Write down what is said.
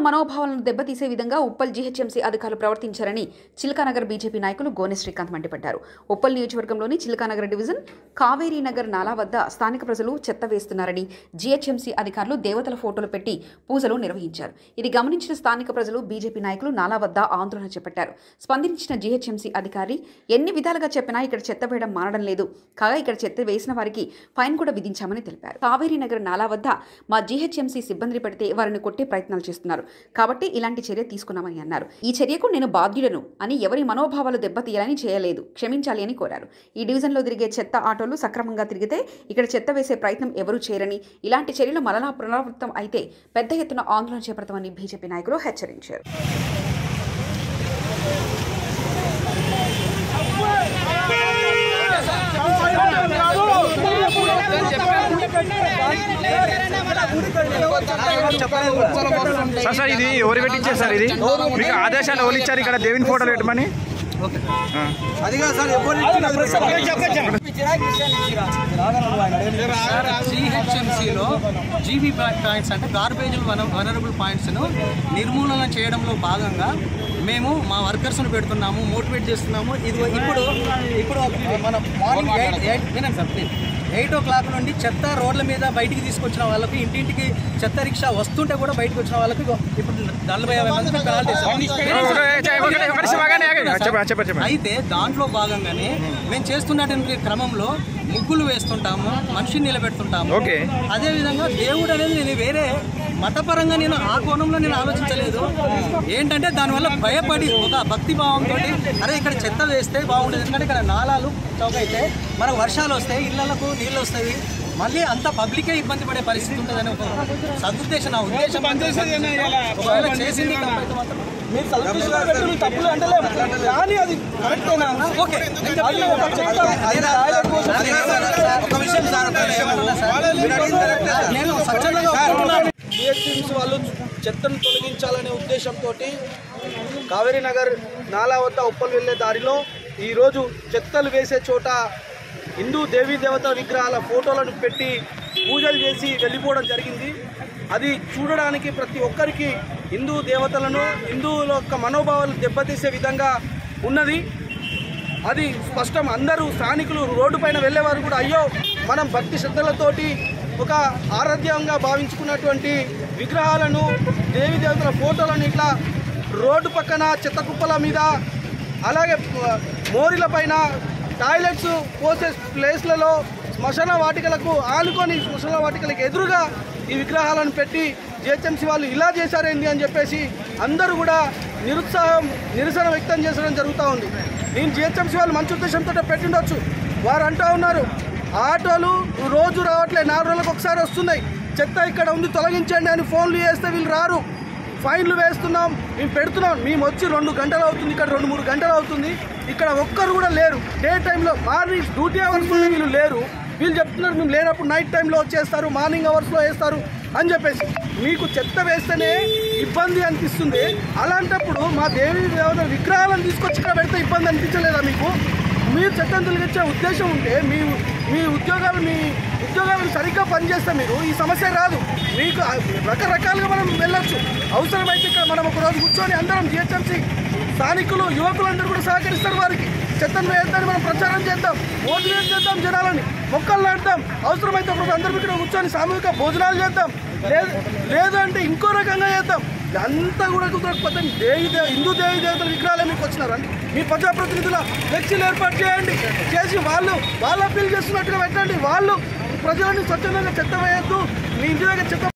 మనోభావాలను దెబ్బతీసే విధంగా ఉప్పల్ జీహెచ్ఎంసీ అధికారులు ప్రవర్తించారని చిల్కానగర్ బీజేపీ నాయకులు గోనె శ్రీకాంత్ మండిపడ్డారు ఉప్పల్ నియోజకవర్గంలోని చిల్కానగర్ డివిజన్ కావేరీ నగర్ నాలా వద్ద స్థానిక ప్రజలు చెత్త వేస్తున్నారని జీహెచ్ఎంసీ అధికారులు దేవతల ఫోటోలు పెట్టి పూజలు నిర్వహించారు ఇది గమనించిన స్థానిక ప్రజలు బీజేపీ నాయకులు నాలా వద్ద ఆందోళన చేపట్టారు స్పందించిన జీహెచ్ఎంసీ అధికారి ఎన్ని విధాలుగా చెప్పినా ఇక్కడ చెత్త వేయడం మానడం లేదు కాగా ఇక్కడ చెత్త వేసిన వారికి ఫైన్ కూడా విధించామని తెలిపారు కావేరీ నగర్ నాలా వద్ద మా జీహెచ్ఎంసీ సిబ్బంది పెడితే వారిని కొట్టే ప్రయత్నాలు చేస్తున్నారు కాబట్టి ఇలాంటి చర్య తీసుకున్నామని అన్నారు ఈ చర్యకు నేను బాధ్యుడను అని ఎవరి మనోభావాలు దెబ్బతీయాలని చేయలేదు క్షమించాలి అని కోరారు ఈ డివిజన్లో తిరిగే చెత్త ఆటోలు సక్రమంగా తిరిగితే ఇక్కడ చెత్త వేసే ప్రయత్నం ఎవరూ చేయరని ఇలాంటి చర్యలు మరలా పునరావృతం అయితే పెద్ద ఎత్తున ఆందోళన చేపడతామని బీజేపీ నాయకులు హెచ్చరించారు సార్ సార్ ఇది ఎవరు పెట్టించారు సార్ ఇది మీకు ఆదేశాలు ఎవరు ఇచ్చారు ఇక్కడ దేవుని ఫోటోలు పెట్టమని ఆ. అది కాదు సార్ ఎవరు సిహెచ్ఎంసీలో జీబీ పాయింట్స్ అంటే గార్బేజ్ వన వనరబుల్ పాయింట్స్ను నిర్మూలన చేయడంలో భాగంగా మేము మా వర్కర్స్ను పెడుతున్నాము మోటివేట్ చేస్తున్నాము ఇది ఇప్పుడు ఇప్పుడు మన మార్నింగ్ ఎయిట్ ఎయిట్ వినండి sir please eight o'clock నుండి చెత్త రోడ్ల మీద బయటికి తీసుకొచ్చిన వాళ్ళకి ఇంటింటికి చెత్త రిక్షా వస్తుంటే కూడా బయటకు వచ్చిన వాళ్ళకి ఇగో ఇప్పుడు నలభై యాభై మంది penalty ఇస్తాం. ఒకటే- ఒకటే- ఒకటే నిమిషం ఆగండి, ఆగండి. చెప్పండి చెప్పండి చెప్పండి అయితే దాంట్లో భాగంగానే మేము చేస్తున్నటువంటి క్రమంలో ముగ్గులు వేస్తుంటాము మనిషిని నిలబెడుతుంటాము ఓకే. అదే విధంగా దేవుడు అనేది నేను వేరే మతపరంగా నేను ఆ కోణంలో నేను ఆలోచించలేదు ఏంటంటే దానివల్ల భయపడి ఒక భక్తి భావంతో అరే ఇక్కడ చెత్త వేస్తే బాగుండేది ఎందుకంటే ఇక్కడ నాలాలు చౌక అయితే మనకు వర్షాలు వస్తాయి ఇళ్లకు నీళ్ళు వస్తాయి మళ్ళీ అంత పబ్లికే ఇబ్బంది పడే పరిస్థితి ఉంటుందని ఒక సదుద్దేశం నా ఉద్దేశం ఒకవేళ చేసింది తప్పైతే మాత్రం మీరు సెల్ఫిష్ గా పెట్టి మీరు తప్పులు అంటలేము కానీ అది కరెక్టేనా ఓకే అది ఒక చెత్త అది రాయడం కోసం ఒక విషయం సార్ ఒక విషయం ఏమన్నా సార్? నేను స్వచ్ఛందంగా ఒప్పుకున్నాను. జిహెచ్ఎంసీ వాళ్ళు చెత్తను తొలగించాలనే ఉద్దేశంతో కావేరీ నగర్ నాలా వద్ద ఉప్పల్ వెళ్ళే దారిలో ఈరోజు చెత్తలు వేసే చోట హిందూ దేవీ దేవత విగ్రహాల ఫోటోలను పెట్టి పూజలు చేసి వెళ్ళిపోవడం జరిగింది అది చూడడానికి ప్రతి ఒక్కరికి హిందూ దేవతలను హిందువుల యొక్క మనోభావాలు దెబ్బతీసే విధంగా ఉన్నది అది స్పష్టం అందరూ స్థానికులు రోడ్డు పైన వెళ్ళేవారు కూడా అయ్యో మనం భక్తి శ్రద్ధలతోటి ఒక ఆరాధ్యంగా భావించుకున్నటువంటి విగ్రహాలను దేవి దేవతల ఫోటోలను ఇట్లా రోడ్డు పక్కన చెత్త కుప్పల మీద అలాగే ఆ, మోరిల పైన టాయిలెట్స్ పోసే ప్లేస్లలో శ్మశాన వాటికలకు ఆనుకొని శ్మశాన వాటికలకు ఎదురుగా ఈ విగ్రహాలను పెట్టి జిహెచ్ఎంసీ వాళ్ళు ఇలా చేశారేంది అని చెప్పేసి అందరూ కూడా నిరుత్సాహం నిరసన వ్యక్తం చేసడం జరుగుతూ ఉంది నేను జిహెచ్ఎంసీ వాళ్ళు మంచి ఉద్దేశంతో పెట్టిండొచ్చు వారు అంటూ ఉన్నారు ఆటోలు రోజు రావట్లే నాలుగు రోజులకు ఒకసారి వస్తున్నాయి చెత్త ఇక్కడ ఉంది తొలగించండి అని ఫోన్లు చేస్తే వీళ్ళు రారు ఫైన్లు వేస్తున్నాం మేము పెడుతున్నాం మేము వచ్చి రెండు గంటలు అవుతుంది ఇక్కడ రెండు మూడు గంటలు అవుతుంది ఇక్కడ ఒక్కరు కూడా లేరు డే టైంలో మార్నింగ్ డ్యూటీ అవర్స్ వీళ్ళు లేరు వీళ్ళు చెప్తున్నారు మేము లేనప్పుడు నైట్ టైంలో వచ్చేస్తారు మార్నింగ్ అవర్స్లో వేస్తారు అని చెప్పేసి మీకు చెత్త వేస్తేనే ఇబ్బంది అనిపిస్తుంది అలాంటప్పుడు మా దేవి దేవత విగ్రహాలను తీసుకొచ్చి ఇక్కడ పెడితే ఇబ్బంది అనిపించలేదా మీకు మీరు చట్టం తొలగించే ఉద్దేశం ఉంటే మీ మీ ఉద్యోగాలు మీ ఉద్యోగాలను సరిగ్గా పనిచేస్తే మీరు ఈ సమస్య రాదు మీకు రకరకాలుగా మనం వెళ్ళొచ్చు అవసరమైతే ఇక్కడ మనం ఒక రోజు కూర్చొని అందరం జిహెచ్ఎంసీ స్థానికులు యువకులందరూ కూడా సహకరిస్తారు వారికి చెత్తను వేద్దాన్ని మనం ప్రచారం చేద్దాం మోటివేట్ చేద్దాం జనాలని మొక్కలు నాటుదాం అవసరమైతే ఒక రోజు అందరం ఇక్కడ కూర్చొని సామూహిక భోజనాలు చేద్దాం లేదు లేదు అంటే ఇంకో రకంగా చేద్దాం అంతా కూడా కుదరకపోతే దేవి దేవ హిందూ దేవి దేవతల విగ్రహాలే మీకు వచ్చినారండి మీ ప్రజాప్రతినిధుల ఫ్లెక్సీలు ఏర్పాటు చేయండి చేసి వాళ్ళు వాళ్ళు అప్పీల్ చేస్తున్నట్టుగా పెట్టండి వాళ్ళు ప్రజలని స్వచ్ఛందంగా చెత్త వేయద్దు మీ ఇంటి దగ్గర చెత్త